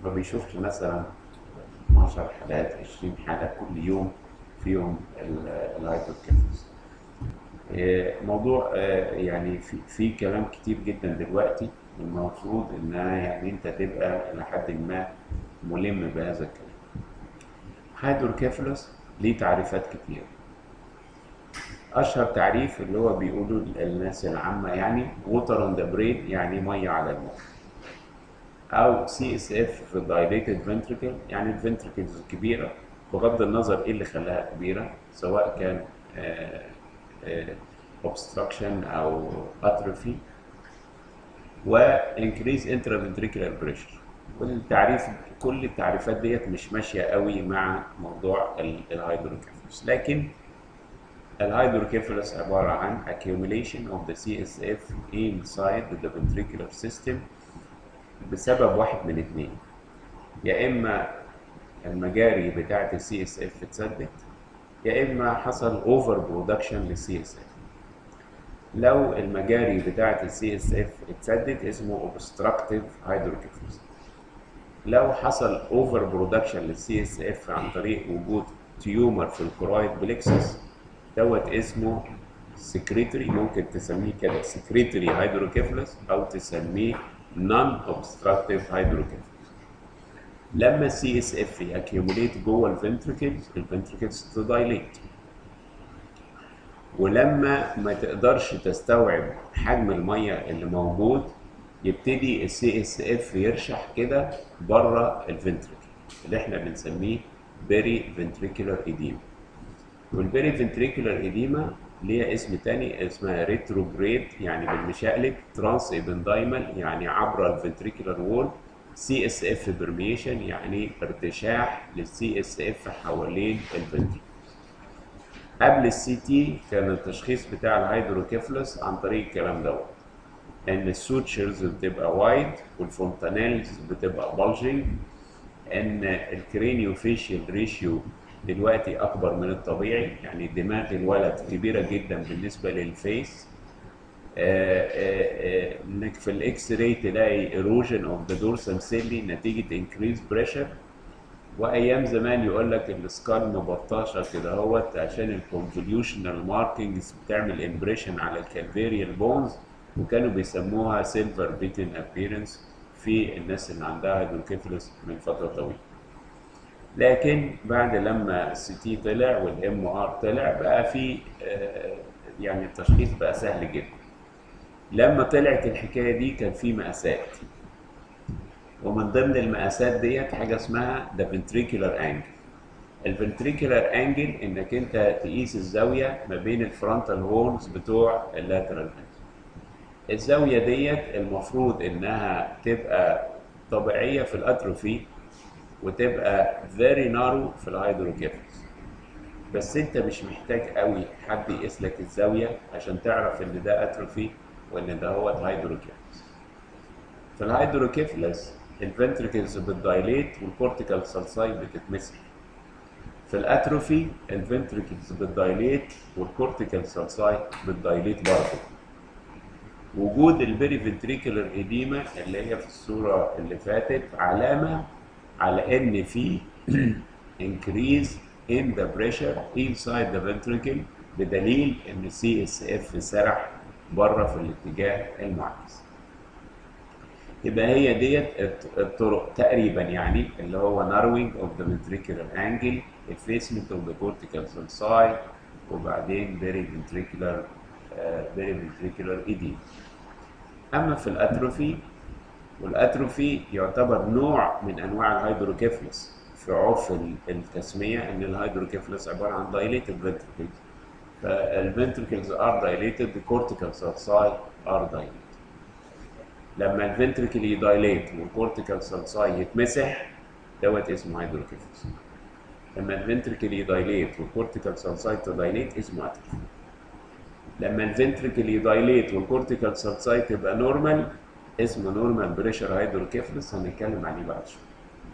ما بيشوفش مثلا 10 حالات 20 حالة كل يوم فيهم الهايدروكيفالس موضوع آه، يعني في في كلام كتير جدا دلوقتي المفروض انها يعني انت تبقى لحد ما ملم بهذا الكلام هيدروكيفالس ليه تعريفات كتير اشهر تعريف اللي هو بيقولوا الناس العامه يعني ووتر اون ذا برين يعني ميه على المخ او سي اس اف في الدايليتد فنتريكل يعني الفنتريكلز الكبيره بغض النظر ايه اللي خلاها كبيره سواء كان اوبستراكشن او اتروفي وانكريز انترافنتريكولار بريشر والتعريف كل التعريفات ديت مش ماشيه قوي مع موضوع الهيدروكيفالس لكن الهيدروكيفالس عباره عن accumulation of the CSF inside the ventricular system بسبب واحد من اتنين يا اما المجاري بتاعه السي اس اف اتسدت يا اما حصل اوفر برودكشن للسي اس اف لو المجاري بتاعه السي اس اف اتسدت اسمه اوبستراكتيف هيدروكيفالس لو حصل اوفر برودكشن للسي اس اف عن طريق وجود تيومر في الكرويد بليكسس دوت اسمه سكريتري ممكن تسميه كده سكريتري هيدروكيفالس او تسميه نون اوبستراكتيف هيدروكيفالس لما السي اس اف ياكيوميليت جوه الفنتركلز الفنتركلز تدايليت ولما ما تقدرش تستوعب حجم الميه اللي موجود يبتدي السي اس اف يرشح كده بره الفنتركل اللي احنا بنسميه بيري فنتريكولار ايديما والبيري فنتريكولار ايديما ليها اسم تاني اسمها ريتروجريد يعني بالمشقلب ترانس ابندايمال يعني عبر الفنتريكولار وول سي اس اف برميشن يعني ارتشاح للسي اس اف حوالين الفنتريكل قبل السي تي كان التشخيص بتاع الهيدروكيفلس عن طريق الكلام دوت ان السوتشرز بتبقى وايد والفونتانيلز بتبقى بلجنج ان الكرينيو فيشيال ريشيو دلوقتي اكبر من الطبيعي يعني دماغ الولد كبيره جدا بالنسبه للفيس انك في الاكس راي تلاقي erosion اوف ذا دورسال سيلي نتيجه انكريز بريشر وايام زمان يقول لك السكال مبطشه كده اهوت عشان الكونفوليوشنال ماركينجز بتعمل امبريشن على الكالفيريال بونز وكانوا بيسموها سيلفر بيتن ابييرنس في الناس اللي عندها هيدروكيفالس من فتره طويله لكن بعد لما السي تي طلع والام ار طلع بقى في آه يعني التشخيص بقى سهل جدا لما طلعت الحكايه دي كان في مقاسات ومن ضمن المقاسات ديت حاجه اسمها ذا ventricular انجل الفنتريكولار انجل انك انت تقيس الزاويه ما بين الفرونتال هورنز بتوع اللاترال الزاويه ديت المفروض انها تبقى طبيعيه في الاتروفي وتبقى very narrow في الهيدروكيفالس بس انت مش محتاج قوي حد يقيس لك الزاويه عشان تعرف ان ده اتروفي وان ده هو الهيدروكيفالس في الهيدروكيفالس الفنتركلز بتدايليت والكورتيكال سالساي بتتمسك في الاتروفي الفنتركلز بتدايليت والكورتيكال سالساي بتدايليت برضه وجود البيري فنتريكولار ايديما اللي هي في الصوره اللي فاتت علامه على ان في increase in the pressure inside the ventricle بدليل ان السي اس اف سرح بره في الاتجاه المعاكس يبقى هي ديت الطرق تقريبا يعني اللي هو narrowing of the ventricular angle effacement of the cortical sulci وبعدين very ventricular uh, very ventricular edema اما في الاتروفي والاتروفي يعتبر نوع من انواع الهيدروكيفلس في عرف التسميه ان الهيدروكيفلس عباره عن dilated ventricles فالventricles are dilated the cortical sulci are dilated لما الفنتركل يدايليت والكورتيكال سلساي يتمسح دوت اسمه هيدروكيفلس لما الفنتركل يدايليت والكورتيكال سلساي تدايليت اسمه اتروفي لما الفنتركل يدايليت والكورتيكال سلساي تبقى نورمال اسمه نورمال بريشر هيدروكيفلس هنتكلم عليه بعد شويه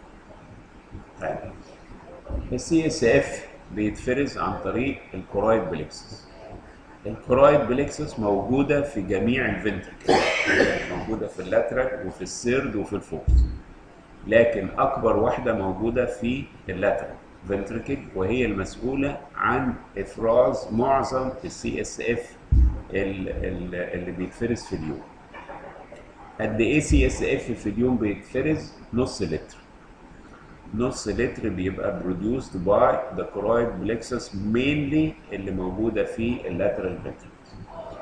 طيب السي اس اف بيتفرز عن طريق الكورايد بليكسس الكورايد بليكسس موجوده في جميع الفنتركل موجوده في اللاترال وفي السيرد وفي الفورث لكن اكبر واحده موجوده في اللاترال فنتركل وهي المسؤوله عن افراز معظم السي اس اف اللي بيتفرز في اليوم قد ايه سي اس اف في اليوم بيتفرز نص لتر نص لتر بيبقى produced by the choroid plexus mainly اللي موجوده في اللاترال ventricle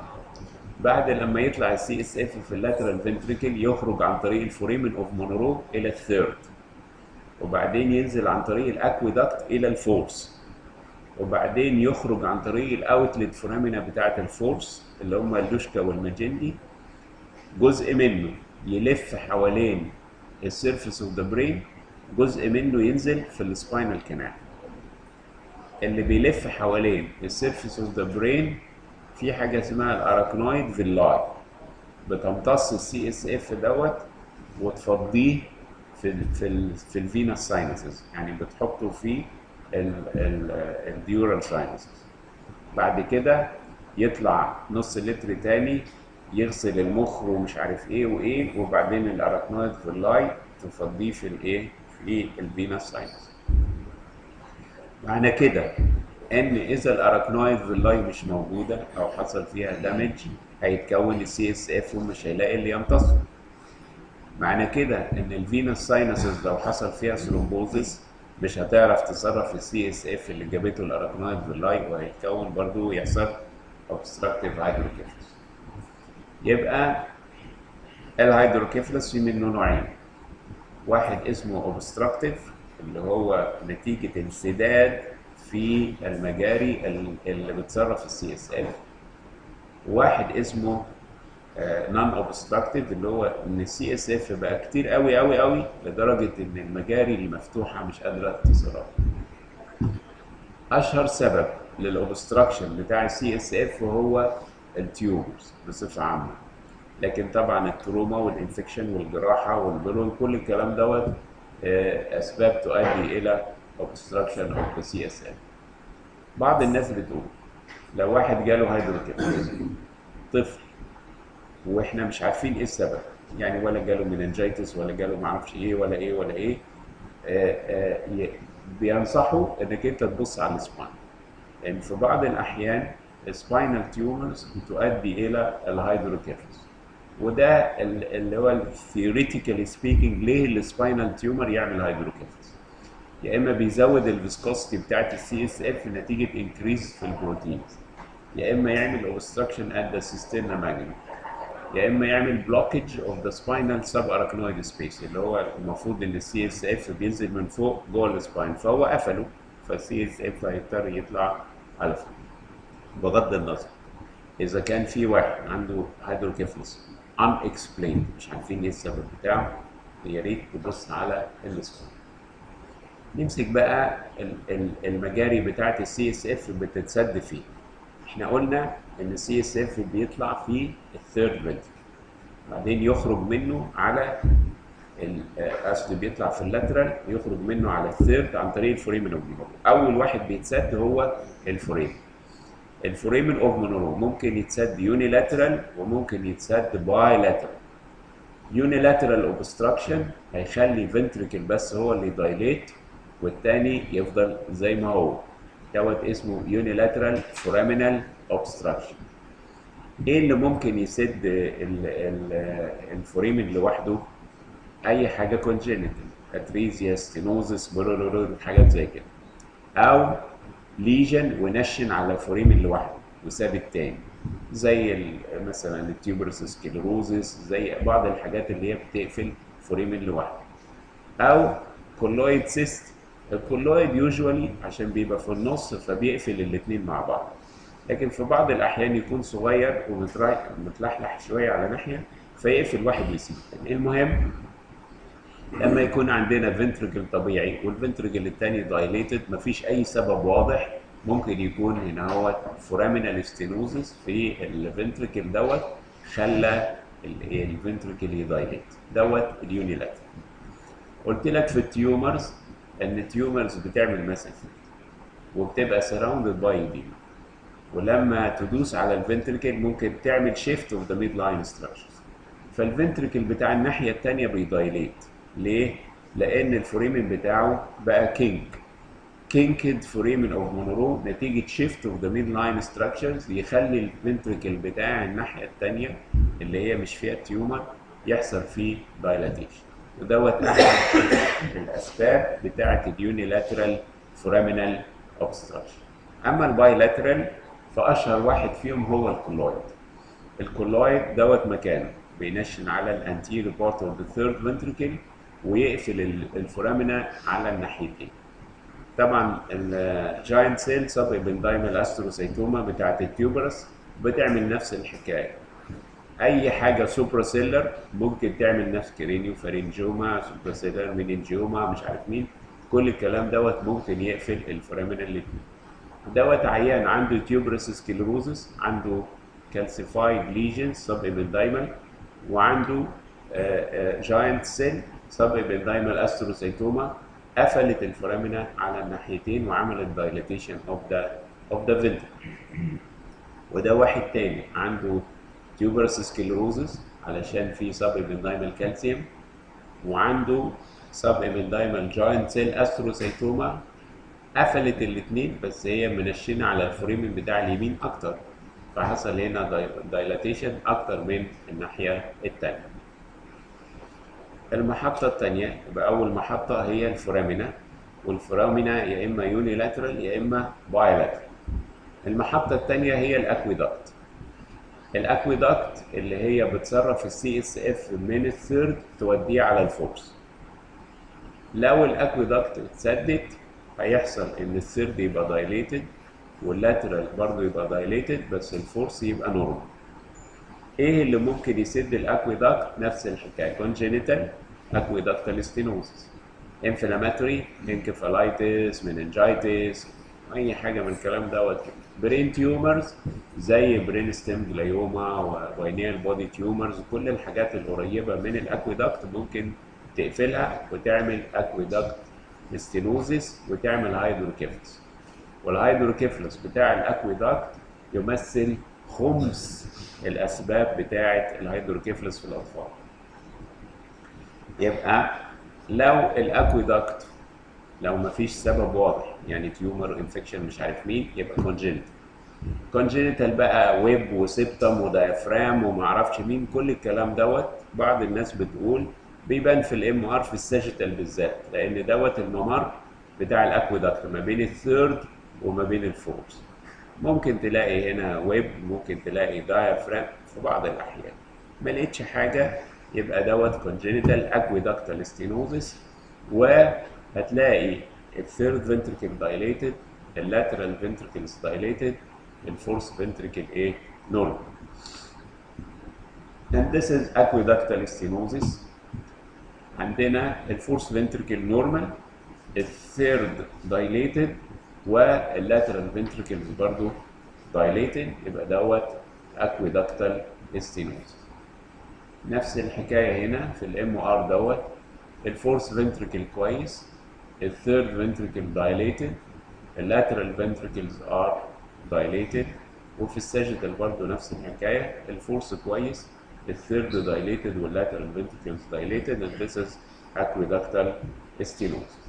بعد لما يطلع السي اس اف في اللاترال فنتريكل يخرج عن طريق الفوريمن اوف مونرو الى الثيرد وبعدين ينزل عن طريق الاكويدكت الى الفورس وبعدين يخرج عن طريق الاوتلت فورامينا بتاعه الفورس اللي هم اللوشكا والماجندي جزء منه يلف حوالين السيرفيس اوف ذا برين جزء منه ينزل في السباينال كانال اللي بيلف حوالين السيرفيس اوف ذا برين في حاجه اسمها الاراكنويد فيلاي بتمتص السي اس اف دوت وتفضيه في ال في ال في الفينس ساينسز يعني بتحطه في الديورال ساينسز بعد كده يطلع نص لتر تاني يغسل المخ ومش عارف ايه وايه وبعدين الاراكنويد فيلاي تفضيه في الايه في الفينس ساينس معنى كده ان اذا الاراكنويد فيلاي مش موجوده او حصل فيها دامج هيتكون السي اس اف ومش هيلاقي اللي يمتصه معنى كده ان الفينس ساينسز لو حصل فيها ثرومبوزس مش هتعرف تصرف السي اس اف اللي جابته الاراكنويد فيلاي وهيتكون برضو يحصل obstructive hydrocephalus يبقى الهيدروكيفلس في منه نوعين واحد اسمه obstructive اللي هو نتيجة انسداد في المجاري اللي بتصرف السي اس اف واحد اسمه نون اوبستراكتيف اللي هو ان السي اس اف بقى كتير قوي قوي قوي لدرجه ان المجاري المفتوحه مش قادره تصرف اشهر سبب للاوبستراكشن بتاع السي اس اف هو التيوبرز بصفه عامه لكن طبعا التروما والانفكشن والجراحه والبلون كل الكلام دوت اسباب تؤدي الى obstruction of the CSF بعض الناس بتقول لو واحد جاله هيدروكيفالوس طفل واحنا مش عارفين ايه السبب يعني ولا جاله مننجيتس ولا جاله معرفش ايه ولا ايه ولا ايه آآ آآ بينصحوا انك انت تبص على السباين لان يعني في بعض الاحيان السباينال تيومرز بتؤدي الى الهيدروكيفالوس وده اللي هو theoretically speaking ليه السباينال تيومر يعمل هيدروكيفالوس يا اما بيزود الفيسكوستي بتاعت السي اس اف نتيجه انكريز في البروتينز يا اما يعمل اوبستراكشن ات ذا سيستينا ماجنا يا اما يعمل بلوكج اوف ذا سباينال سب اراكنويد سبيس اللي هو المفروض ان السي اس اف بينزل من فوق جوه السباين فهو قفله فالسي اس اف هيضطر يطلع على فوق بغض النظر اذا كان في واحد عنده هيدروكيفلس unexplained مش عارفين ايه السبب بتاعه يا ريت تبص على السباين نمسك بقى المجاري بتاعت السي اس اف بتتسد فيه احنا قلنا ان السي اس اف بيطلع في الثيرد فنتركل بعدين يخرج منه على قصدي بيطلع في اللاترال يخرج منه على الثيرد عن طريق الفوريمن اوف مونرو اول واحد بيتسد هو الفوريمن الفوريمن اوف مونرو ممكن يتسد يونيلاترال وممكن يتسد باي لاترال يونيلاترال اوبستراكشن هيخلي فنتركل بس هو اللي دايليت والتاني يفضل زي ما هو دوت اسمه يونيلاترال فورامينال اوبستراكشن ايه اللي ممكن يسد الفوريمن لوحده اي حاجه كونجينيتال اتريزيا ستينوزس بلولولول حاجات زي كده او ليجن ونشن على فوريمن لوحده وساب التاني زي مثلا التيوبرس سكلروزس زي بعض الحاجات اللي هي بتقفل فوريمن لوحده او كولويد سيست الكولويد يوجوالي عشان بيبقى في النص فبيقفل الاثنين مع بعض لكن في بعض الاحيان يكون صغير ومتلحلح شويه على ناحيه فيقفل واحد يسيب المهم لما يكون عندنا فنتركل طبيعي والفنتركل الثاني دايليتد مفيش اي سبب واضح ممكن يكون هنا هو فورامينال ستينوزس في الفنتركل دوت خلى الفنتركل يدايليت دوت اليونيلاتر قلت لك في التيومرز ان التيومرز بتعمل مسافه وبتبقى سراوندد باي ايديما ولما تدوس على الفنتركل ممكن تعمل شيفت اوف ذا ميد لاين ستراكشرز فالفنتركل بتاع الناحيه الثانيه بيدايليت ليه؟ لان الفوريمن بتاعه بقى كينك كينكد فوريمن اوف مونرو نتيجه شيفت اوف ذا ميد لاين ستراكشرز يخلي الفنتركل بتاع الناحيه الثانيه اللي هي مش فيها تيومر يحصل فيه دايلاتيشن ودوت احد الاسباب بتاعه اليونيلاترال فورامينال اوبستراكشن اما البايلاترال فاشهر واحد فيهم هو الكولويد الكولويد دوت مكانه بينشن على الانتيريور بارت اوف ذا ثيرد فنتركل ويقفل الفورامينا على الناحيتين طبعا الجاينت سيل سب ابندايمال استروسيتوما بتاعت التيوبرس بتعمل نفس الحكايه اي حاجه سوبرا سيلر ممكن تعمل نفس كرينيو فارينجوما سوبرا سيلر مينينجيوما مش عارف مين كل الكلام دوت ممكن يقفل الفورامينا الاثنين دوت عيان عنده تيوبرس سكلروزس عنده كالسيفايد ليجنز سب ابندايمال وعنده جاينت سيل سب ابندايمال استروسيتوما قفلت الفورامينا على الناحيتين وعملت دايليتيشن اوف ذا اوف ذا فنتركل وده واحد تاني عنده تيوبرس سكلروزس علشان في سب ابندايمال كالسيوم وعنده سب ابندايمال جاينت سيل استروسيتوما قفلت الاثنين بس هي منشنه على الفوريمن بتاع اليمين اكتر فحصل هنا دايلاتيشن اكتر من الناحيه الثانيه المحطة الثانية يبقى أول محطة هي الفورامينا والفورامينا يا إما يونيلاترال يا إما بايلاترال المحطة الثانية هي الأكويدكت الأكويدكت اللي هي بتصرف السي اس اف من الثيرد توديه على الفورس لو الأكويدكت اتسدت هيحصل إن الثيرد يبقى دايليتد واللاترال برضه يبقى دايليتد بس الفورس يبقى نورمال ايه اللي ممكن يسد الاكويدكت نفس الحكايه كونجينيتال اكويدكتال ستينوزس انفلاماتوري انكفالايتس مننجايتس اي حاجه من الكلام دوت برين تيومرز زي برين ستيم جلايوما وباينيال بودي تيومرز كل الحاجات القريبه من الاكويدكت ممكن تقفلها وتعمل اكويدكت ستينوزس وتعمل هايدروكيفلس والهايدروكيفلس بتاع الاكويدكت يمثل خمس الاسباب بتاعه الهيدروكيفلس في الاطفال يبقى لو الاكويدكت لو ما فيش سبب واضح يعني تيومر انفكشن مش عارف مين يبقى كونجنتال كونجنتال بقى ويب وسيبتم ودايفرام وما اعرفش مين كل الكلام دوت بعض الناس بتقول بيبان في الام ار في الساجيتال بالذات لان دوت الممر بتاع الاكويدكت ما بين الثيرد وما بين الفورث ممكن تلاقي هنا ويب ممكن تلاقي دايفرام في بعض الاحيان ما لقيتش حاجه يبقى دوت كونجينيتال اكويدكتال ستينوزس وهتلاقي الثيرد فنتركل دايليتد اللاترال فنتركلز دايليتد الفورث فنتركل ايه نورمال and this is aqueductal stenosis عندنا الفورث فنتركل نورمال الثيرد دايليتد واللاترال فنتركلز برضو دايليتد يبقى دوت اكويدكتال ستينوز نفس الحكايه هنا في الام ار دوت الفورث فنتركل كويس الثيرد فنتركل دايليتد اللاترال فنتركلز ار دايليتد وفي الساجيتال برضو نفس الحكايه الفورث كويس الثيرد دايليتد واللاترال فنتركلز دايليتد and this is aqueductal stenosis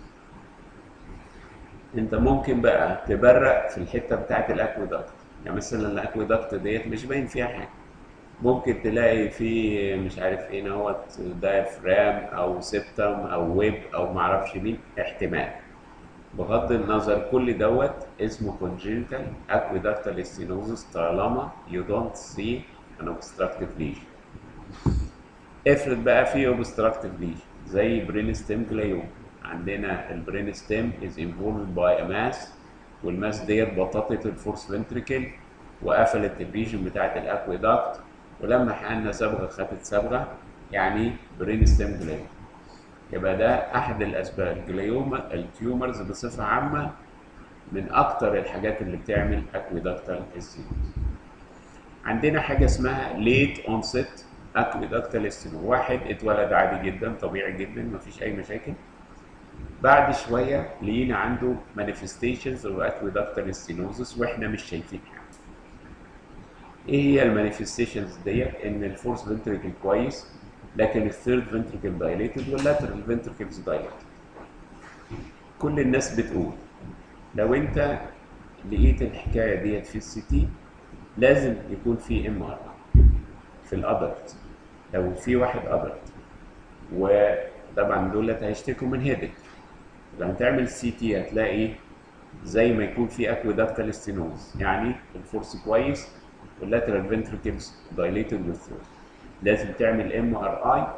انت ممكن بقى تبرق في الحته بتاعت الاكويدكت يعني مثلا الاكويدكت ديت مش باين فيها حاجه ممكن تلاقي في مش عارف ايه نوت دايفرام او سيبتم او ويب او معرفش مين احتمال بغض النظر كل دوت اسمه congenital aqueductal stenosis طالما you don't see an obstructive lesion افرض بقى في obstructive lesion زي برين ستيم جلايوم عندنا البرين ستيم از انفولد باي ا ماس والماس ديت بطاطت الفورس فنتريكل وقفلت الريجن بتاعت الاكويدكت ولما حقنا صبغه خدت صبغه يعني برين ستيم جلايوم يبقى ده احد الاسباب الجلايوما التيومرز بصفه عامه من اكتر الحاجات اللي بتعمل اكويدكتال ستينوز عندنا حاجه اسمها ليت اونست اكويدكتال ستينوز واحد اتولد عادي جدا طبيعي جدا مفيش اي مشاكل بعد شويه لقينا عنده مانيفستيشنز اوف اكويدكتال ستينوزس واحنا مش شايفين حاجه ايه هي المانيفستيشنز ديت ان الفورس فنتريكل كويس لكن الثيرد فنتركل دايليتد واللاترال فنتركلز دايليتد كل الناس بتقول لو انت لقيت الحكايه ديت في السي تي لازم يكون في ام ار في الادلت لو في واحد ادلت وطبعا دولت هيشتكوا من هيدك لما تعمل سي تي هتلاقي زي ما يكون في اكويدكتال ستينوز يعني الفورس كويس واللاترال فنتركلز دايليتد والثيرد لازم تعمل ام ار اي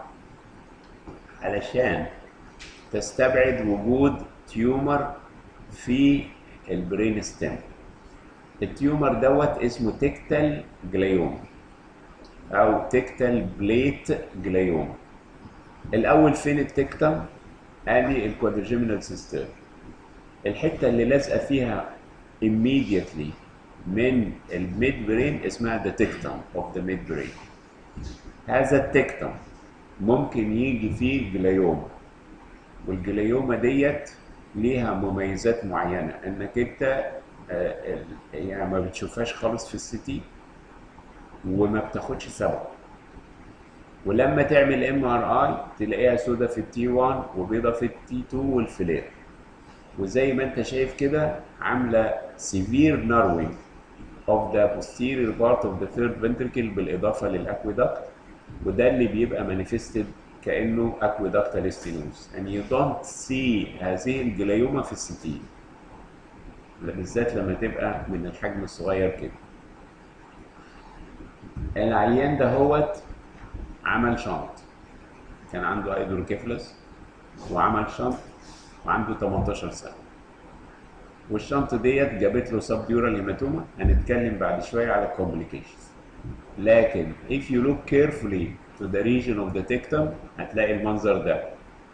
علشان تستبعد وجود تيومر في البرين ستيم التيومر دوت اسمه تكتال جلايوم او تكتال بليت جلايوم الاول فين التكتم ادي الكوادرجيمينال سيستم الحته اللي لازقه فيها immediately من الميد برين اسمها the tectum of the mid brain هذا التكتم ممكن يجي فيه جلايوما والجلايوما ديت ليها مميزات معينه انك انت آه، ال- يعني ما بتشوفهاش خالص في السيتي وما بتاخدش سبب ولما تعمل ام ار اي تلاقيها سودا في التي 1 وبيضه في التي 2 والفلير وزي ما انت شايف كده عامله severe narrowing of the posterior part of the third ventricle بالاضافه للاكويدكت وده اللي بيبقى manifested كانه aqueductal stenosis and you don't see هذه الجلايوما في السيتي بالذات لما تبقى من الحجم الصغير كده العيان ده هوت عمل شنط كان عنده هيدروكيفلس وعمل شنط وعنده 18 سنه والشنط ديت جابت له سب ديورال هيماتوما هنتكلم بعد شويه على الكومبليكيشنز لكن if you look carefully to the region of the tectum هتلاقي المنظر ده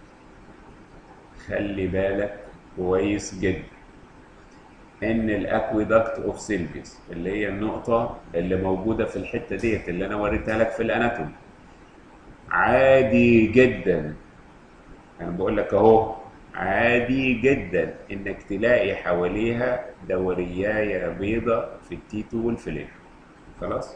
خلي بالك كويس جدا ان الاكويدكت اوف سيلفيس اللي هي النقطه اللي موجوده في الحته ديت اللي انا وريتها لك في الاناتومي عادي جدا انا بقول لك اهو عادي جدا انك تلاقي حواليها دوريايه بيضة في التيتو والفلير خلاص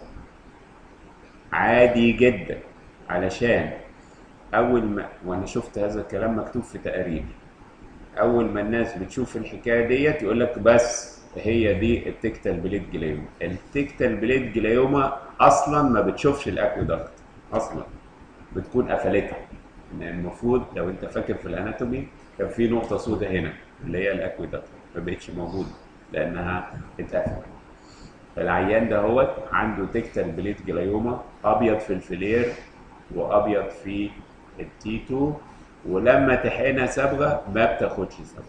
عادي جدا علشان اول ما وانا شفت هذا الكلام مكتوب في تقارير اول ما الناس بتشوف الحكايه ديت يقول لك بس هي دي التكتال بليد جلايوما التكتال بليد جلايوما اصلا ما بتشوفش الاكويدكت اصلا بتكون قفلتها ان المفروض لو انت فاكر في الاناتومي كان في نقطه سوداء هنا اللي هي الاكويدكت ما بقتش موجوده لانها اتقفلت العيان ده هو عنده تكتال بليت جلايوما ابيض في الفلير وابيض في التيتو ولما تحقنها صبغه ما بتاخدش صبغه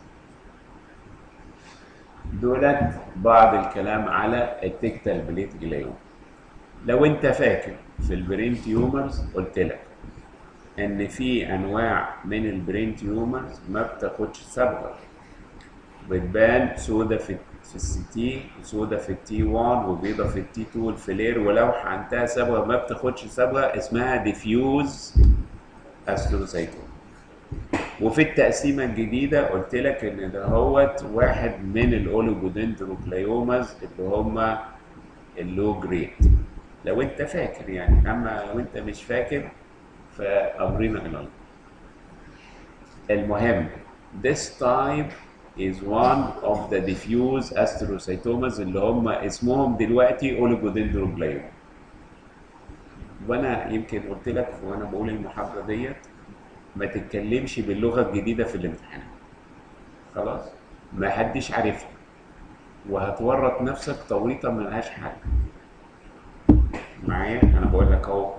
دولت بعض الكلام على التكتال بليت جلايوما لو انت فاكر في البرين تيومرز قلت لك ان في انواع من البرين تيومرز ما بتاخدش صبغه بتبان سودا في في السي تي وسودا في التي 1 وبيضه في التي 2 والفلير ولو حقنتها صبغه ما بتاخدش صبغه اسمها ديفيوز استروسايتوم وفي التقسيمه الجديده قلت لك ان ده هوت واحد من الاوليجودندروكلايوماز اللي هم اللو جريد لو انت فاكر يعني اما لو انت مش فاكر فامرنا الى الله المهم this type is one of the diffuse astrocytomas اللي هم اسمهم دلوقتي اوليجودندروجلايوم وانا يمكن قلت لك وانا بقول المحاضره ديت ما تتكلمش باللغه الجديده في الامتحان خلاص ما حدش عارفها وهتورط نفسك توريطه ملهاش حل معايا انا بقول لك اهو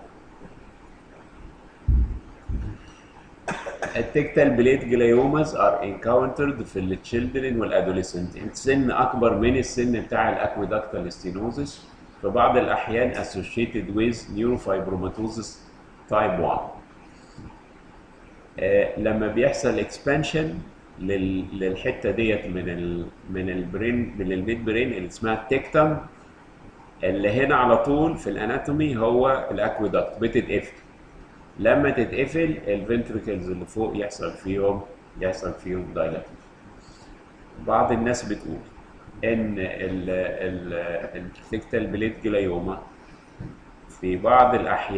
التكتال بليت جلايوماز ار انكاونترد في التشيلدرن والادوليسنت السن اكبر من السن بتاع الاكويدكتال ستينوزس في بعض الاحيان associated with neurofibromatosis type 1 آه لما بيحصل اكسبانشن للحته ديت من ال من البرين من الميد برين اللي اسمها التكتم اللي هنا على طول في الاناتومي هو الاكويدكت بتتقفل لما تتقفل الفنتركلز اللي فوق يحصل فيهم يحصل فيهم دايلاتيشن بعض الناس بتقول ان التكتال بليت جلايوما في بعض الاحيان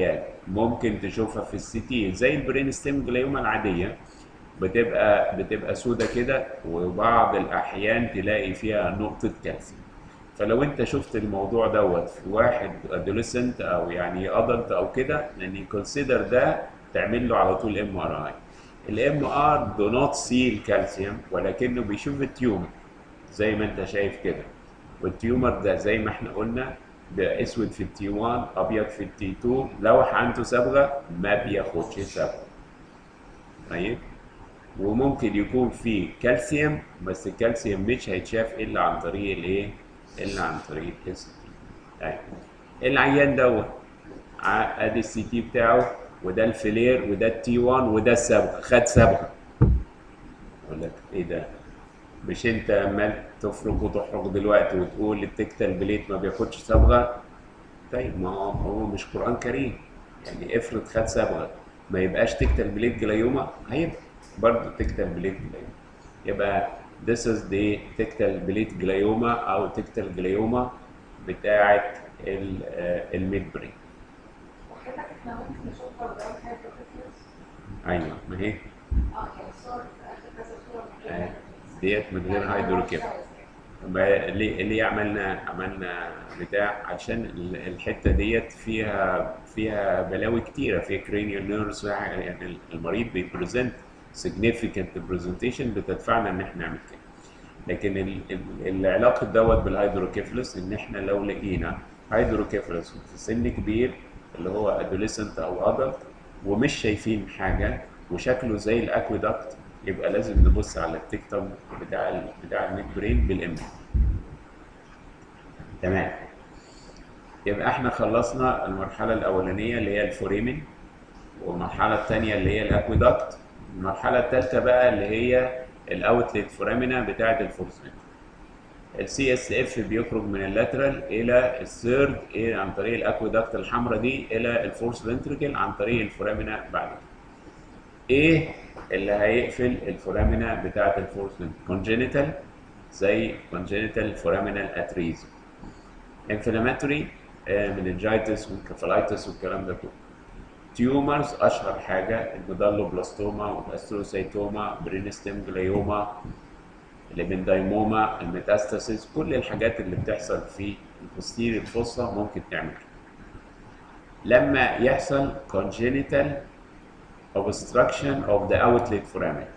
ممكن تشوفها في السي تي زي البرين ستيم جليوما العاديه بتبقى بتبقى سودة كده وبعض الاحيان تلاقي فيها نقطه كالسيوم فلو انت شفت الموضوع دوت في واحد ادوليسنت او يعني ادلت او كده يعني كونسيدر ده تعمل له على طول ام ار اي الام ار دو نوت سي الكالسيوم ولكنه بيشوف التيومر زي ما انت شايف كده والتيومر ده زي ما احنا قلنا ده اسود في التي 1 ابيض في التي 2 لو عنده صبغه ما بياخدش صبغه طيب وممكن يكون فيه كالسيوم بس الكالسيوم مش هيتشاف الا عن طريق الايه؟ الا عن طريق السي تي. طيب العيان دوت ع- ادي السي تي بتاعه وده الفلير وده التي 1 وده الصبغه خد صبغه يقول لك ايه ده؟ مش انت عمال تفرج وتحرج دلوقتي وتقول التكتال بليت ما بياخدش صبغه طيب ما هو هو مش قران كريم يعني افرض خد صبغه ما يبقاش تكتال بليت جلايوما هيبقى برضه تكتال بليت جلايوما يبقى this is the تكتال بليت جلايوما او تكتال جلايوما بتاعه ال- آه، الميد برين وحضرتك احنا ممكن نشوفها without hypertrophies؟ ايوه ما هي اه يعني صور في اخر كذا صورة من غير آه، hypertrophies. ديت من غير يعني هيدروكيب size يعني. ما- ليه ليه عملنا عملنا بتاع عشان ال- الحته ديت فيها فيها بلاوي كتيره في كرينيال نيرز يعني المريض بيبريزنت significant presentation بتدفعنا ان احنا نعمل كده لكن ال- ال- العلاقه دوت بالهيدروكيفلس ان احنا لو لقينا هيدروكيفلس في سن كبير اللي هو ادوليسنت او ادلت ومش شايفين حاجه وشكله زي الاكويدكت يبقى لازم نبص على التيكتوم بتاع ال بتاع الميد برين بالام تمام يبقى احنا خلصنا المرحله الاولانيه اللي هي الفوريمين والمرحله الثانيه اللي هي الاكويدكت المرحله الثالثه بقى اللي هي الاوتلت فورامينا بتاعه الفورسمنت السي اس اف بيخرج من اللاترال الى الثيرد إيه عن طريق الاكويدكت الحمراء دي الى الفورس فنتريكل عن طريق الفورامينا بعد كده ايه اللي هيقفل الفورامينا بتاعه الفورس كونجينيتال زي كونجينيتال فورامينال اتريزم انفلاماتوري مننجايتس والكفالايتس والكلام ده كله تيومرز اشهر حاجه الميدالوبلاستوما والاستروسايتوما برينستيم جليوما الابندايموما الميتاستاسيس كل الحاجات اللي بتحصل في البوستيريور الفصة ممكن تعمل كده. لما يحصل congenital obstruction of the outlet foramina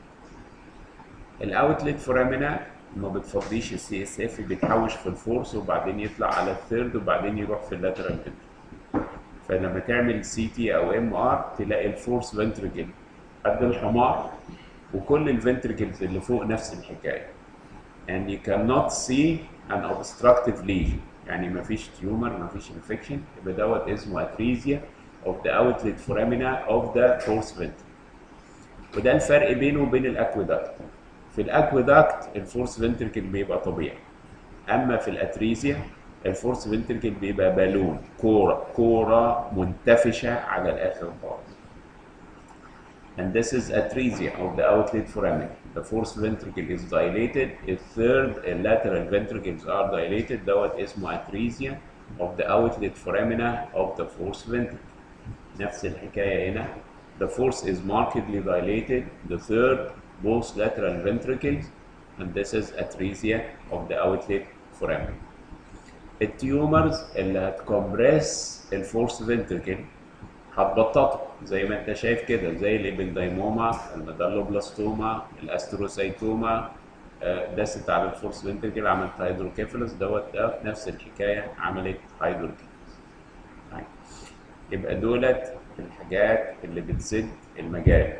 الاوتلت فورامينا ما بتفضيش السي اس اف بيتحوش في الفورس وبعدين يطلع على الثيرد وبعدين يروح في اللاترال فنتركل فلما تعمل سي تي او ام ار تلاقي الفورس فنتركل قد الحمار وكل الفنتركلز اللي فوق نفس الحكايه and you cannot see an obstructive lesion يعني ما فيش تيومر ما فيش infection يبقى دوت اسمه atresia of the outlet foramina of the force ventricle وده الفرق بينه وبين الاكويدكت في الاكويدكت الفورس فنتركل بيبقى طبيعي اما في الاتريزيا الفورس فنتركل بيبقى بالون كوره كوره منتفشه على الاخر خالص and this is atresia of the outlet foramen. The fourth ventricle is dilated, a third and lateral ventricles are dilated, دوت اسمه atresia of the outlet foramina of the fourth ventricle. نفس الحكاية هنا. The fourth is markedly dilated, the third both lateral ventricles, and this is atresia of the outlet foramen. التيومرز اللي هتكمبرس الفورس فنتركل هتبططه زي ما انت شايف كده زي الابندايموما الميدالوبلاستوما الاستروسايتوما آه، دست على الفورس فنتركل عملت هيدروكيفالس دوت ده نفس الحكايه عملت هيدروكيفالس طيب. يبقى دولت الحاجات اللي بتسد المجال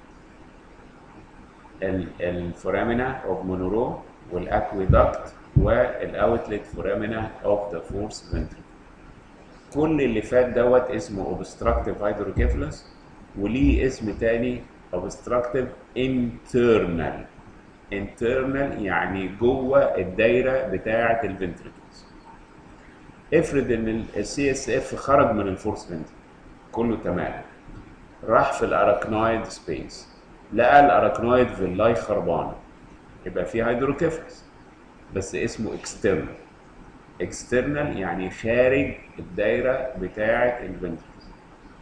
ال- الفورامينا اوف مونورو والاكويدكت والاوتلت فورامينا اوف ذا فورس فنتركل كل اللي فات دوت اسمه obstructive hydrocephalus وليه اسم تاني obstructive internal internal يعني جوه الدايره بتاعه الفنتركلز افرض ان السي اس اف خرج من الفورس فنتركل كله تمام راح في الاراكنويد سبيس لقى الاراكنويد فيلاي خربانه يبقى في هيدروكيفالس بس اسمه اكسترنال اكسترنال يعني خارج الدايره بتاعه الفنتركلز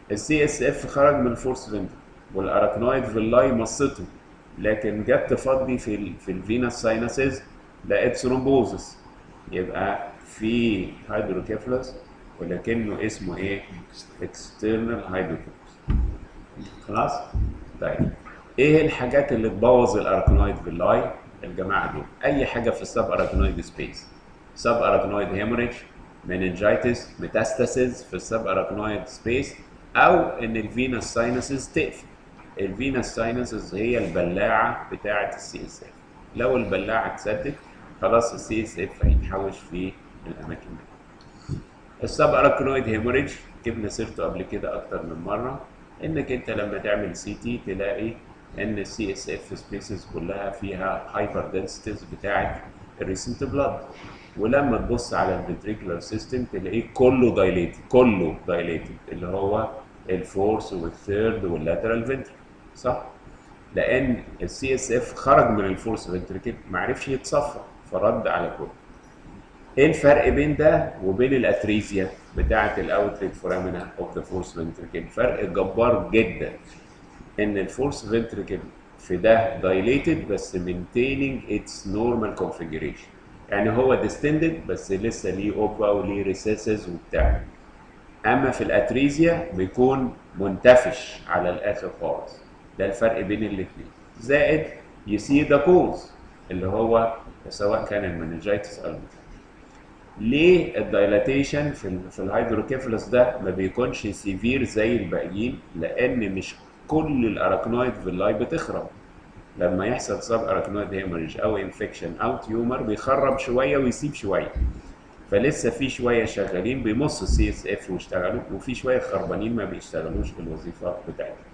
السي اس اف خرج من الفورس فنتر والاراكنويد فيلاي مصته لكن جت تفضي في ال في الفينس ساينسز لقيت ثرومبوزس يبقى في هيدروكيفلس ولكنه اسمه ايه؟ اكسترنال هيدروكيفلس خلاص؟ طيب ايه الحاجات اللي تبوظ الاراكنويد فيلاي؟ الجماعه دول اي حاجه في السب اراكنويد سبيس سب اراكنويد هيموريج مننجايتس ميتاستاسيز في السب اراكنويد سبيس او ان الفينس ساينسز تقفل الفينس ساينسز هي البلاعه بتاعه السي اس اف لو البلاعه اتسدت خلاص السي اس اف هيتحوش في الاماكن دي السب اراكنويد هيموريج جبنا سيرته قبل كده اكتر من مره انك انت لما تعمل سي تي تلاقي ان السي اس اف سبيسز كلها فيها هايبر دنسيتيز بتاعه الريسنت بلاد ولما تبص على الفنتريكولار سيستم تلاقيه كله دايليتد كله دايليتد اللي هو الفورس والثيرد واللاترال فنتريكل صح؟ لان السي اس اف خرج من الفورس فنتريكل ما عرفش يتصفى فرد على كله. ايه الفرق بين ده وبين الاتريزيا بتاعه الاوتلت فورامينا اوف ذا فورس فنتريكل؟ فرق جبار جدا ان الفورس فنتريكل في ده دايليتد بس maintaining its normal configuration يعني هو ديستندد بس لسه ليه اوبا وليه ريسيسز وبتاع اما في الاتريزيا بيكون منتفش على الاخر خالص ده الفرق بين الاثنين زائد يسي ذا كوز اللي هو سواء كان المننجيتس او المنتفش. ليه الدايلاتيشن في ال في الهيدروكيفلس ده ما بيكونش سيفير زي الباقيين لان مش كل الاراكنويد فيلاي بتخرب لما يحصل سب اراكنويد هيموريج او انفكشن او تيومر بيخرب شويه ويسيب شويه فلسه في شويه شغالين بيمصوا السي اس اف ويشتغلوا وفي شويه خربانين ما بيشتغلوش في الوظيفه بتاعتهم.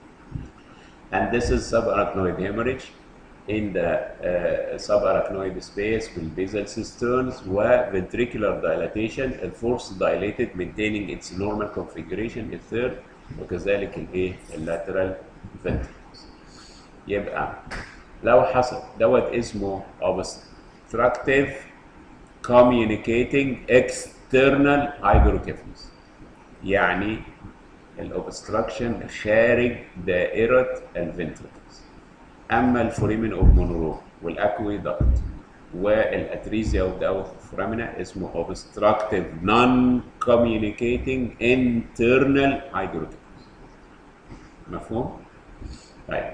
And this is subarachnoid hemorrhage in the uh, subarachnoid space بالبيزل cisterns وventricular dilatation الفورس dilated maintaining its normal configuration الثيرد وكذلك الايه اللاترال ventricles يبقى لو حصل دوت اسمه obstructive communicating external hydrocephalus يعني الاوبستراكشن خارج دائرة الفنتركلز اما الفوريمين اوف مونورو والاكويدكت والاتريزيا اوف ذا فورامينا اسمه obstructive non communicating internal hydrocephalus مفهوم؟ طيب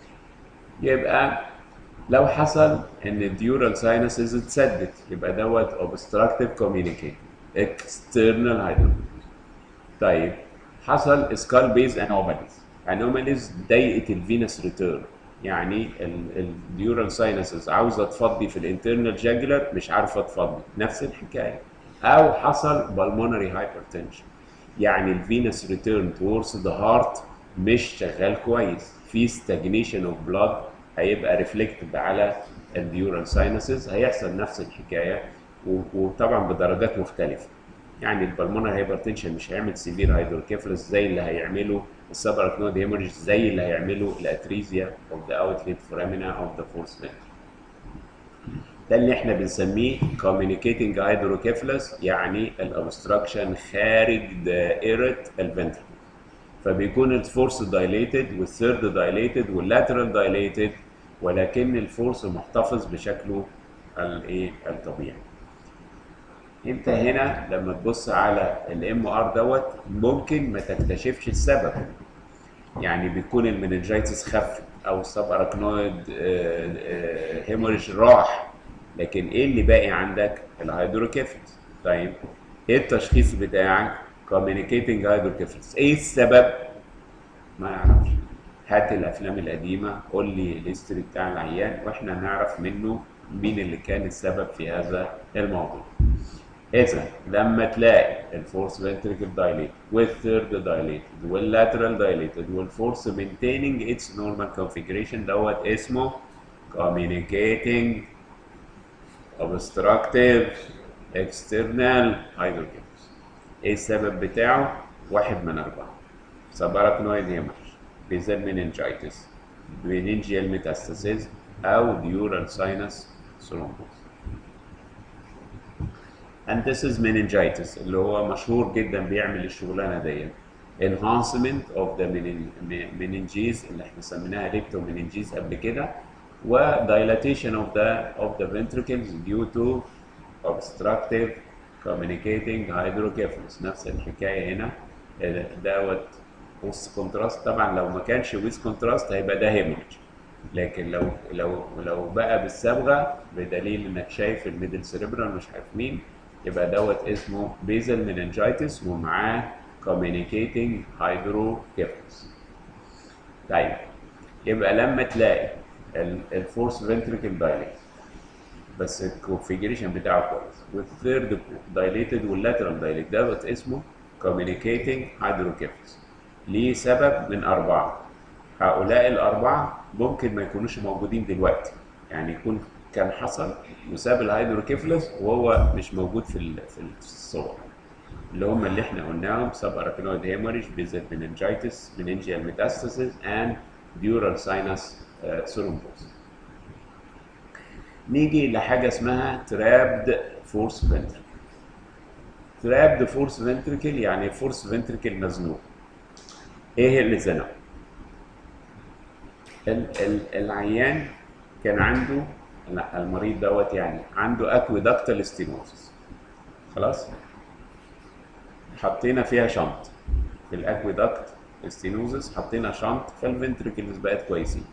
يبقى لو حصل ان الديورال ساينسز اتسدت يبقى دوت obstructive communicating external hydrocephalus طيب حصل سكال بيز انوماليز انوماليز ضيقه الفينس ريتيرن يعني الديورال ساينسز عاوزه تفضي في الانترنال جاجلر مش عارفه تفضي نفس الحكايه او حصل بالمونري هايبرتنشن يعني الفينس ريتيرن towards ذا هارت مش شغال كويس في stagnation اوف بلاد هيبقى ريفلكتد على الديورال ساينسز هيحصل نفس الحكايه وطبعا بدرجات مختلفه يعني البلمونر هايبرتنشن مش هيعمل سيفير هيدروكيفلس زي اللي هيعمله السباركنود هيموريج زي اللي هيعمله الاتريزيا اوف ذا اوتلت فورامينا اوف ذا فورس فنتر ده اللي احنا بنسميه communicating hydrocephalus يعني الابستراكشن خارج دائره الفنتركل فبيكون الفورس دايليتد والثيرد دايليتد واللاترال دايليتد ولكن الفورس محتفظ بشكله الايه الطبيعي انت هنا لما تبص على الام ار دوت ممكن ما تكتشفش السبب يعني بيكون المننجيتس خف او السب اراكنويد هيموريج راح لكن ايه اللي باقي عندك الهيدروكيفلس طيب ايه التشخيص بتاعك communicating hydrocephalus ايه السبب ما نعرفش هات الافلام القديمه قول لي الهيستوري بتاع العيان واحنا نعرف منه مين اللي كان السبب في هذا الموضوع اذا لما تلاقي الفورس فنتريكل دايليت والثيرد دايليت واللاترال دايليتد والفورس maintaining its normal configuration دوت اسمه communicating obstructive external hydrocephalus ايه السبب بتاعه؟ واحد من أربعة سباركنويد هيمرج بيزل مننجايتس مننجيال ميتاستاسيز أو ديورال ساينس ثرومبوس and this is meningitis اللي هو مشهور جدا بيعمل الشغلانه ديت enhancement of the menin- me- meninges اللي احنا سميناها leptomeninges قبل كده و dilatation of the of the ventricles due to obstructive communicating hydrocephalus نفس الحكايه هنا آه، دوت وسط كونتراست طبعا لو ما كانش ويز كونتراست هيبقى ده هيموريج لكن لو لو لو بقى بالصبغه بدليل انك شايف الميدل سيريبرال مش عارف مين يبقى دوت اسمه بيزل مننجايتس ومعاه communicating hydrocephalus طيب يبقى لما تلاقي الفورس فنتريكل دايليت بس الكونفيجريشن بتاعه كويس والثيرد دايليتد واللاترال دايليت دوت اسمه communicating hydrocephalus ليه سبب من أربعة هؤلاء الأربعة ممكن ما يكونوش موجودين دلوقتي يعني يكون كان حصل وساب الهيدروكيفلس وهو مش موجود في ال- في الصور اللي هم اللي احنا قلناهم سب اراكينويد هيموريج بيزل مننجايتس مننجيال ميتاستاسيس اند ديورال ساينس ثرومبوز نيجي لحاجه اسمها ترابد فورس فنتركل ترابد فورس فنتركل يعني فورس فنتركل مزنوق ايه اللي زنقه ال- ال- العيان كان عنده لا المريض دوت يعني عنده اكويدكتال ستينوزس خلاص حطينا فيها شنط في الاكويدكت ستينوزس حطينا شنط فالفنتركلز بقت كويسين